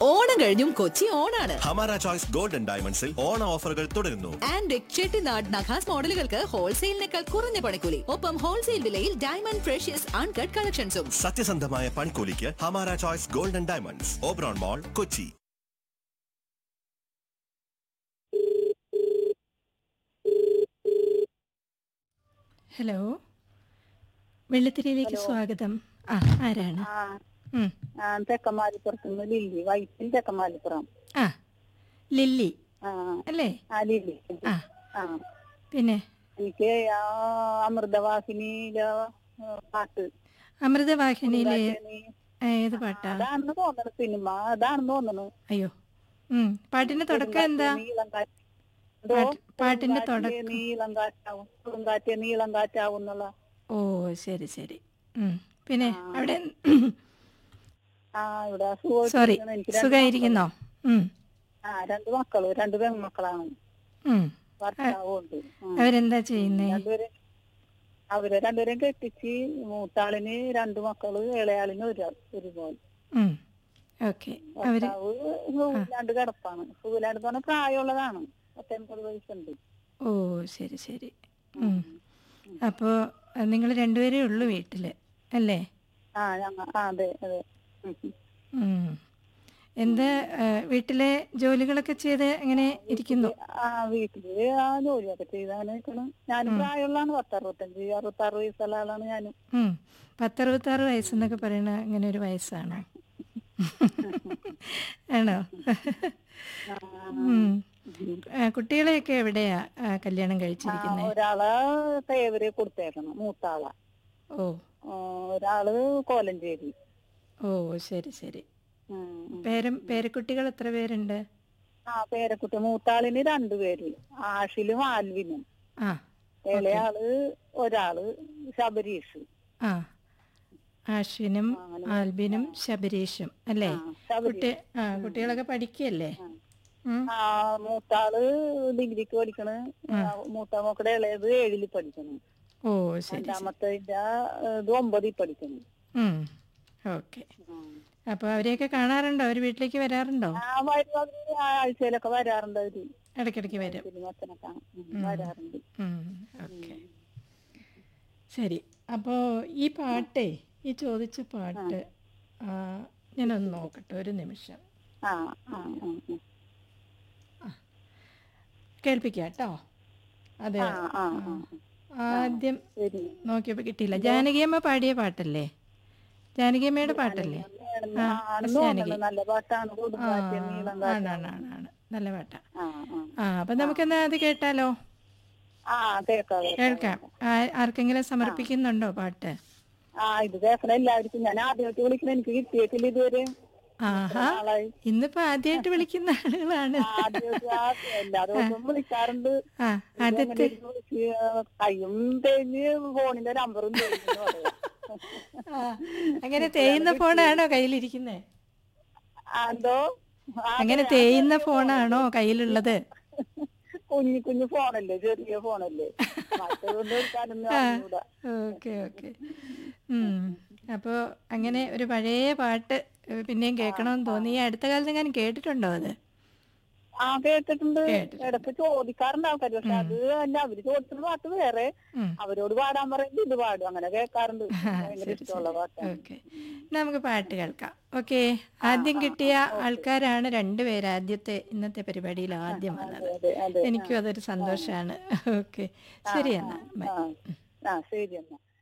ഓണം കഴിഞ്ഞും കൊച്ചി ഓണാണ് ഹമാര ചോയ്സ് ഗോൾഡൻ ഡയമണ്ട്സിൽ ഓണ ഓഫറുകൾ തുടരുന്നു ആൻഡ് ചെട്ടിനാട് നഖാസ് മോഡലുകൾക്ക് ഹോൾസെയിലിനേക്കാൾ കുറഞ്ഞ പണിക്കൂലി ഒപ്പം ഹോൾസെയിൽ വിലയിൽ ഡയമണ്ട് ഫ്രഷ്യസ് അൺകട്ട് കളക്ഷൻസും സത്യസന്ധമായ പണിക്കൂലിക്ക് Hamara choice golden diamonds Oberon mall Kochi hello വെള്ളിത്തിരിയിലേക്ക് സ്വാഗതം ആ ആരാണ് ആ ഉം. ആ തെക്കമാലിപ്പുറത്ത് നിന്ന് ലില്ലി വൈറ്റിൽ തെക്കമാലിപ്പുറം ആ ലില്ലി ആ അല്ലേ ആ ലില്ലി ആ ആ പിന്നെ എനിക്ക് ആ അമൃതവാഹിനിയിലെ ആ, പാട്ട് അമൃതവാഹിനിയിലെ നീ ഏത് പാട്ടാ അതാണെന്ന് തോന്നണു സിനിമ അതാണെന്ന് തോന്നണു അയ്യോ ഉം പാട്ടിന്റെ തുടക്കം എന്താ നീളം കാറ്റ് എന്തോ? പാട്ട്- പാട്ടിന്റെ കൊടുങ്കാറ്റേ തുടക്കം. നീളം കാറ്റാവും കൊടുങ്കാറ്റേ നീളം കാറ്റാവും എന്നുള്ള ഓ ശരി ശരി ഉം. പിന്നെ അവിടെ ആ ഇവിടെ സോറി സുഖമായിട്ടിരിക്കുന്നു. എനിക്ക് രണ്ട് സുഖമായിരിക്കുന്നോ ഉം. മക്കള്. ആ രണ്ട് മക്കള് രണ്ട് പെൺമക്കളാണ് ഉം. ഭർത്താവും ഉണ്ട് ഉം. അവരെന്താ ചെയ്യുന്നേ രണ്ടുപേരെ അവരെ രണ്ടുപേരെയും കെട്ടിച്ച് മൂത്താളിന് രണ്ട് മക്കള് ഇളയാളിന് ഒരാൾ ഒരുപോലെ ഉം. ഓക്കെ അവര് ഭർത്താവ് സുഖിലാണ്ട് കിടപ്പാണ് സുഖിലാണ്ട് പറഞ്ഞ പ്രായമുള്ളതാണ് പത്തൊൻപത് വയസ്സുണ്ട് ഓ ശരി ശരി ഉം. അപ്പോ നിങ്ങൾ രണ്ടുപേരേ ഉള്ളൂ വീട്ടില് അല്ലേ ആ ഞങ്ങ ആ അതെ അതെ ഉം, ഉം. ഉം. എന്താ ആ, വീട്ടിലെ ജോലികളൊക്കെ ചെയ്ത് എങ്ങനെ ഇരിക്കുന്നു ആ വീട്ടില് ആ ജോലിയൊക്കെ ചെയ്താണ് നിൽക്കണം ഞാനും പ്രായമുള്ളതാണ് പത്തറുപത്തഞ്ച് അറുപത്താറ് വയസ്സുള്ള ആളാണ് ഞാനും ഉം. പത്തറുപത്താറ് വയസ്സെന്നൊക്കെ പറയണ അങ്ങനെ ഒരു വയസ്സാണോ ആണോ ഉം. ആ, കുട്ടികളെയൊക്കെ എവിടെയാ ആ, കല്യാണം ആ, കഴിച്ചിരിക്കുന്നത് ഒരാളെ തേവരെ കൊടുത്തേക്കണം മൂത്താളെ ഓ ആ, ഒരാള് കോലഞ്ചേരി ഓ ശരി ശരി ഉം, ഉം. പേരും പേരക്കുട്ടികൾ എത്ര പേരുണ്ട് ആ പേരക്കുട്ടി മൂത്താളിന് രണ്ടുപേര് ആഷിലും ആൽവിനും ആ ഇളയാള് ഒരാള് ശബരീഷ് ആ ആശ്വിനും ആൽബിനും ശബരീഷും അല്ലേ ആ, ശബരീഷ് കുട്ടി ആ കുട്ടികളൊക്കെ പഠിക്കല്ലേ ഉം. ആ മൂത്താള് ഡിഗ്രിക്ക് പഠിക്കണ് ആ, മൂത്ത മക്കളുടെ ഇളയത് ഏഴില് പഠിക്കണ് ഓ ശരി രണ്ടാമത്തെ ഇത് ഒമ്പതിൽ പഠിക്കണ് ഓക്കെ അപ്പോൾ അവരെയൊക്കെ കാണാറുണ്ടോ അവർ വീട്ടിലേക്ക് വരാറുണ്ടോ ആ വരും അവര് ആഴ്ചയിലൊക്കെ വരാറുണ്ട് അവര് ഇടയ്ക്കിടയ്ക്ക് വരും സിനിമത്തിനൊക്കെ കാണാൻ. ഉം, വരാറുണ്ട് ഓക്കെ ശരി അപ്പോൾ ഈ പാട്ടേ ഈ ചോദിച്ച പാട്ട് ആ, ഞാനൊന്ന് നോക്കട്ടെ ഒരു നിമിഷം ആ ആ ആ ആ. കേൾപ്പിക്കാം കേട്ടോ അതെ ആ ആ ആ ആദ്യം ശരി നോക്കിയപ്പോൾ കിട്ടിയില്ല ജാനകിയമ്മ പാടിയ പാട്ടല്ലേ ജാനകിയമ്മയുടെ പാട്ടല്ലേ ആ, ആണെന്ന് തോന്നുന്നു. നല്ല പാട്ടാണ് കൊടുങ്കാറ്റ് നീളം കാറ്റ് ആണാണ് ആണാണ് നല്ല പാട്ടാ ആ ആ ആ അപ്പം നമുക്കെന്നാ അത് കേട്ടാലോ ആ കേൾക്കാം കേൾക്കാം ആ- ആർക്കെങ്കിലും സമർപ്പിക്കുന്നുണ്ടോ പാട്ട് ആ ഇത് കേൾക്കണം എല്ലാവർക്കും ഞാൻ ആദ്യമായിട്ട് വിളിക്കണം എനിക്ക് കിട്ടിയിട്ടില്ല ഇതുവരെ ആഹാ നാളായി ഇന്നിപ്പോ ആദ്യമായിട്ട് വിളിക്കുന്ന ആളുകളാണ് ആദ്യമായിട്ട് ആ എല്ലാ ദിവസവും വിളിക്കാറുണ്ട് ആ ആദ്യത്തെ അങ്ങനെ ഇരുന്ന് വിളിച്ച് ആ, കയ്യും തേഞ്ഞ് ഫോണിന്റെ നമ്പറും തേഞ്ഞെന്ന് പറയാം. ആ, അങ്ങനെ തേയുന്ന ഫോണാണോ കയ്യിലിരിക്കുന്നത് ആ, എന്തോ ആ, അങ്ങനെ തേയുന്ന ഫോണാണോ കയ്യിലുള്ളത് കുഞ്ഞു കുഞ്ഞു ഫോണല്ലേ ചെറിയ ഫോണല്ലേ മറ്റേതുകൊണ്ട് വിളിക്കാനൊന്നും അറിഞ്ഞൂടാ ഓക്കെ ഓക്കെ ഉം അപ്പോൾ അങ്ങനെ ഒരു പഴയ പാട്ട് ഏ, പിന്നെയും കേൾക്കണമെന്ന് തോന്നി ഈ അടുത്ത കാലത്ത് ഞാൻ കേട്ടിട്ടുണ്ടോ അത് ആ കേട്ടിട്ടുണ്ട് കേട്ടിട്ടുണ്ട്. ഇടയ്ക്ക് ചോദിക്കാറുണ്ട് ആൾക്കാർ പക്ഷെ അത് അല്ല അവര് ചോദിക്കുന്ന പാട്ട് വേറെ ഉം. അവരോട് പാടാൻ പറയുമ്പോൾ ഇത് പാടും അങ്ങനെ കേൾക്കാറുണ്ട് ഭയങ്കര ഇഷ്ടമുള്ള പാട്ടാണ് ഓക്കെ നമുക്ക് പാട്ട് കേൾക്കാം ഓക്കെ ആദ്യം കിട്ടിയ ആൾക്കാരാണ് രണ്ടുപേര് ആദ്യത്തെ ഇന്നത്തെ പരിപാടിയിൽ ആദ്യം വന്നത് അതെ അതെ എനിക്കും അതൊരു സന്തോഷമാണ് ഓക്കെ ശരി എന്നാ ബൈ ആ ആ ശരി എന്നാ